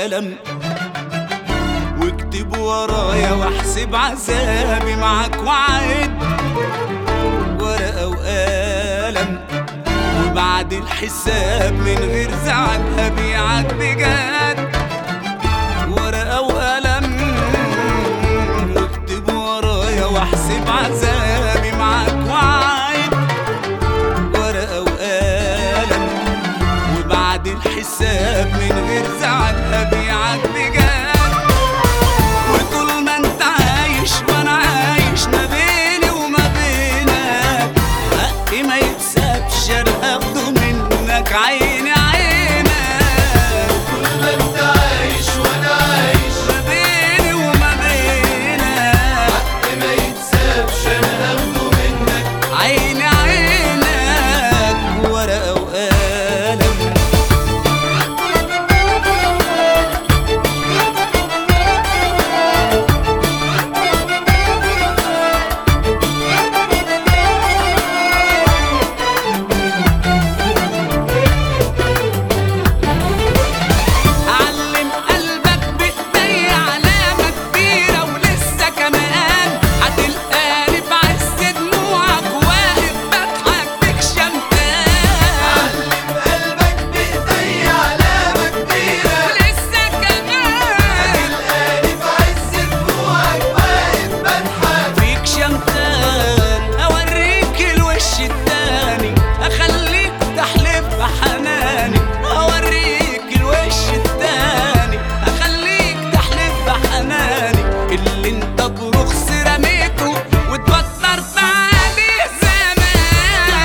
وقلم واكتب ورايا واحسب عذابي معاك وعد ورقة وقلم وبعد الحساب من غير زعل هبيعك بجد ورقة وقلم واكتب ورايا واحسب عذابي معاك وعد ورقة وقلم وبعد الحساب من غير زعل هبيعك بجد وطول ما انت عايش وانا عايش ما بيني وما بينك حقي ما يتسابش انا هاخده منك عيني عينك طول ما انت عايش وانا عايش ما بيني وما بينك حق ما يتسابش انا هاخده منك عيني عينك ورقة وقلم علم قلبك بإيدي علامة كبيرة ولسه كمان هتلقاني في عز دموعك واقف بضحك بيك شمتان علم قلبك بايدي علامة كبيرة ولسه كمان تلقاني في عز دموعك واقف بضحك فيك شمتان اوريك الوش التاني اخليك تحلف بحناني اوريك الوش التاني اخليك تحلف بحناني اللي انت برخص رميته واتبطرت عليه زمان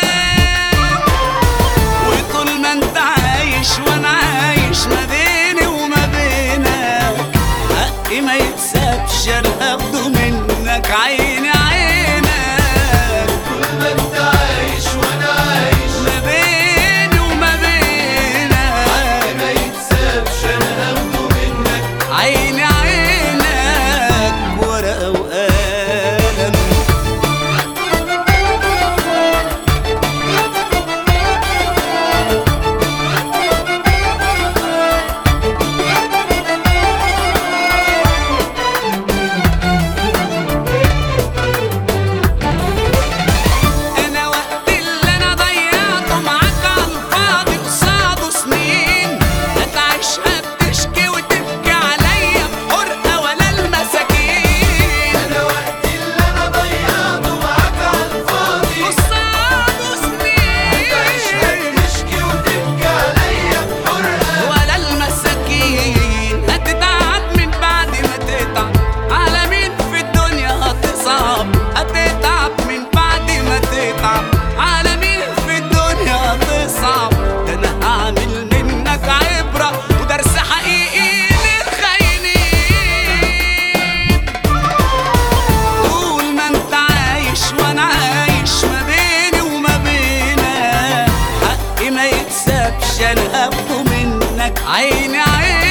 وطول ما انت عايش وانا عايش ما بيني وما بينك حقي ما يتسابش انا هاخده منك عيني عينك طول ما انت عايش وانا عايش ما بيني وما بينك ما يتسابش انا هاخده منك عيني عينك ورقة وقلم انا وقت اللي انا ضيعته معاك على الفاضي قصاده سنين هتعيشها بتشكي وتبكي عليا بحرقه ولا المساكين انا وقت اللي انا ضيعته معاك على الفاضي قصاده سنين تشكي وتبكي عليا بحرقة ولا المساكين هتتعب من بعد ما تتعب على مين في الدنيا هتصعب هتتعب من بعد ما تتعب على مين في الدنيا هتصعب ده انا هعمل منك عبرة ودرس حقيقي للخاينين طول ما انت عايش وانا عايش ما بيني وما بينك حقي ما يتسابش انا هاخده منك عيني عيني